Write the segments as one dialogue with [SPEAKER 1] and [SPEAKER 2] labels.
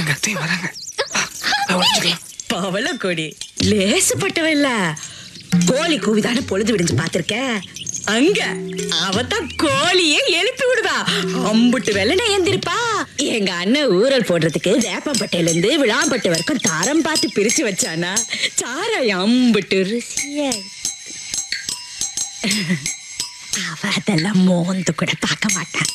[SPEAKER 1] வராங்க அத்தை வராங்க வா, வா, ஒளிஞ்சுக்கலாம்.
[SPEAKER 2] பவளக்கொடி லேசுப்பட்டவ இல்ல கோழி கூவிதான பொழுது விடிஞ்சு பாத்திருக்க அங்க அவதான் கோழியே எழுப்பி விடுவா அம்புட்டு வெள்ளனை எந்திருப்பா எங்க அண்ணன் ஊரல் போடுறதுக்கு வேப்பம்பட்டையில இருந்து விழாம்பட்டை வரைக்கும் தாரம் பார்த்து பிரிச்சு வச்சானா சாராயம் அம்புட்டு ருசியா அவ அதெல்லாம் மோந்து கூட பார்க்க மாட்டான்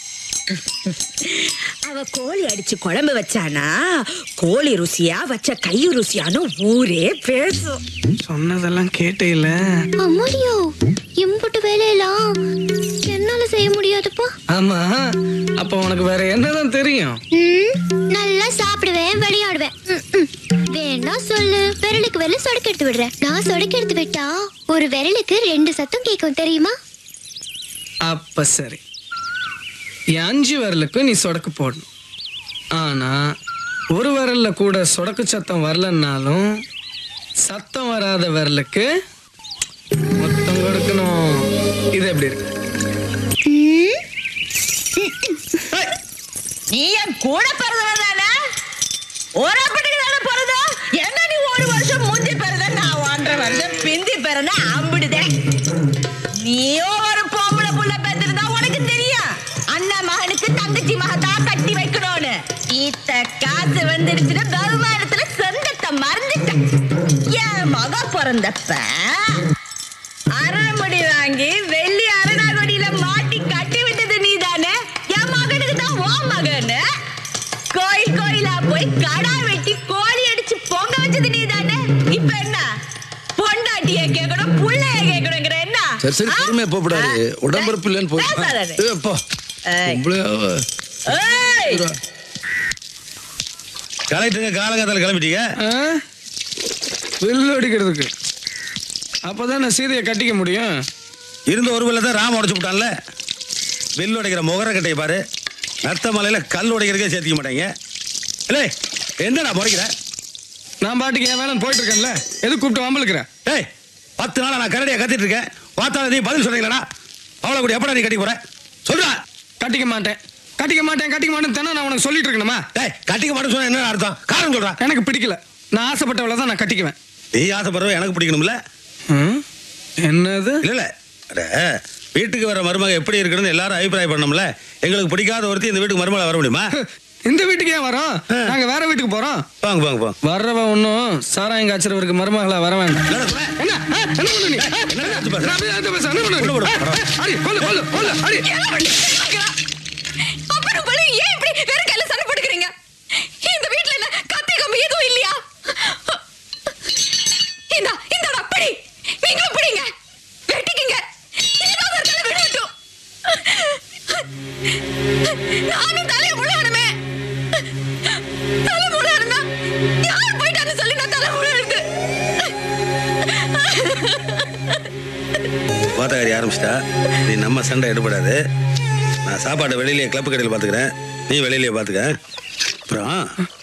[SPEAKER 2] அவ கோழி அடிச்சு குழம்பு வச்சானா கோழி ருசியா வச்ச கை ருசியான்னு ஊரே பேசும்
[SPEAKER 1] சொன்னதெல்லாம் கேட்டே இல்ல
[SPEAKER 3] அம்மாடியோ இம்புட்டு வேலையெல்லாம் என்னால செய்ய முடியாதுப்பா
[SPEAKER 1] ஆமா அப்ப உனக்கு வேற என்னதான் தெரியும்
[SPEAKER 3] ம், நல்லா சாப்பிடுவேன் விளையாடுவேன் ம், ம். வேணா சொல்லு விரலுக்கு விரல் சொடக்கு எடுத்து விடுறேன் நான் சொடக்கு எடுத்து விட்டா ஒரு விரலுக்கு ரெண்டு சத்தம் கேட்கும் தெரியுமா
[SPEAKER 1] அப்ப சரி என் அஞ்சு விரலுக்கு நீ சொடக்கு போடணும் ஆனா ஒரு விரல்ல கூட சொடக்கு சத்தம் வரலன்னாலும் சத்தம் வராத விரலுக்கு மொத்தம் கொடுக்கணும் இது எப்படி இருக்கு
[SPEAKER 3] ம்,
[SPEAKER 2] நீ என் கூட பிறந்தவன் தானே ஒரு அப்படி தானே பிறந்த என்ன நீ ஒரு வருஷம் முந்தி பிறந்த நான் ஒன்றரை வருஷம் பிந்தி பிறந்த அம்பிடுதேன் நீயும் ஒரு பொம்பளை புள்ள பெற்றிருந்தா உனக்கு தெரியும் அண்ணன் மகனுக்கு தங்கச்சி மகதான் கட்டி வைக்கணும்னு இத்த காசு வந்துடுச்சுன்னா வருமானத்துல சொந்தத்தை மறந்துட்டேன் என் மக பிறந்தப்ப அரைமுடி வாங்கி வெள்ளி அரணாகுடியில மாட்டி கட்டி விட்டது நீதானே என் மகனுக்கு தான் ஓ மகனு கோயில் கோயிலா போய் கடா வெட்டி கோழி அடிச்சு பொங்க வச்சது நீதானே இப்ப என்ன பொண்டாட்டிய கேட்கணும் புள்ளைய கேட்கணுங்கிற என்ன
[SPEAKER 4] சரி சரி
[SPEAKER 2] ஆ?
[SPEAKER 4] பொறுமையா போப்படாது
[SPEAKER 2] ஆ?
[SPEAKER 4] உடம்புறப்பு இல்லைன்னு போய்
[SPEAKER 2] பேசாதே.
[SPEAKER 4] ஏப்பா
[SPEAKER 2] ஏய்.
[SPEAKER 4] பொம்பளையாவ.
[SPEAKER 2] ஏய்
[SPEAKER 5] கலெக்டருங்க காலங்காத்தால கிளம்பிட்டீங்க
[SPEAKER 1] வில்லு அடிக்கிறதுக்கு அப்பதான் நான் சீதையை கட்டிக்க முடியும்
[SPEAKER 5] இருந்த ஒரு வேலை தான் ராம உடைச்சு விட்டான்ல வெள்ளு உடைக்கிற முகர கட்டையை பாரு நத்த மலையில கல் உடைக்கிறதுக்கே சேர்த்திக்க மாட்டாங்க இல்லை என்னடா முறைக்கிற
[SPEAKER 1] நான் பாட்டுக்கு என் வேலை போயிட்டு இருக்கேன்ல எது கூப்பிட்டு வம்பளுக்குற
[SPEAKER 5] ஏய் பத்து நாளா நான் கரடியா கத்திட்டு இருக்கேன் பார்த்தாலும் நீ பதில் சொல்றீங்களா அவளை கூட எப்படா நீ கட்டி போற சொல்றா
[SPEAKER 1] கட்டிக்க மாட்டேன் கட்டிக்க மாட்டேன் கட்டிக்க மாட்டேன் தானே நான் உனக்கு சொல்லிட்டு இருக்கணுமா
[SPEAKER 5] ஏய் கட்டிக்க மாட்டேன்னு சொன்னா என்ன அர்த்தம் காரணம் சொல்றா
[SPEAKER 1] எனக்கு பிடிக்கல நான் ஆசைப்பட்டவளை தான் நான் கட்டிக்குவேன்
[SPEAKER 5] நீ ஆசைப்படுறவ எனக்கு பிடிக்கணும்ல
[SPEAKER 1] ம்? என்னது
[SPEAKER 5] இல்ல இல்ல அட, வீட்டுக்கு வர மருமக எப்படி இருக்கணும்னு எல்லாரும் அபிப்பிராயம் பண்ணோம்ல எங்களுக்கு பிடிக்காத ஒருத்தி இந்த வீட்டுக்கு மருமகளை வர முடியுமா
[SPEAKER 1] இந்த வீட்டுக்கு ஏன் வரோம் நாங்க வேற வீட்டுக்கு போறோம்
[SPEAKER 5] வாங்க வாங்க வாங்க
[SPEAKER 1] வர்றவன் ஒன்றும் சாராயம் காய்ச்சறவருக்கு மருமகளா வர வேண்டாம்
[SPEAKER 5] என்னடா சொன்ன?
[SPEAKER 1] என்ன ஆ, என்ன பண்ணு நீ? ஆ,
[SPEAKER 5] என்ன
[SPEAKER 1] என்ன?
[SPEAKER 5] எடுத்து பாரு.
[SPEAKER 1] நான் அப்படியே எடுத்து பேசுறேன். என்ன பண்ணு?
[SPEAKER 5] உள்ள போடு.
[SPEAKER 1] ஆ, அடி, கொல்லு, கொல்லு, கொல்லு, அடி.
[SPEAKER 6] அப்புறம் பலு ஏன் இப்படி வெறும் கையில சண்டை போட்டுக்கிறீங்க இந்த வீட்ல என்ன கத்தி கம்பி எதுவும் இல்லையா இந்தா இந்தாடா பிடி நீங்களும் பிடிங்க வெட்டிக்கிங்க ஏதாவது ஒரு தலை விடட்டும் நானும் தலையை முழுவணுமே தலை முழுவணும்னா யார் போயிட்டான்னு சொல்லி நான் தலை முழுவது
[SPEAKER 5] வாத்தகாரி ஆரம்பிச்சிட்டா நீ நம்ம சண்டை எடுபடாது நான் சாப்பாட்டை வெளியிலேயே கிளப்பு கடையில் பார்த்துக்கிறேன் நீ வெளியிலேயே பார்த்துக்க அப்புறம்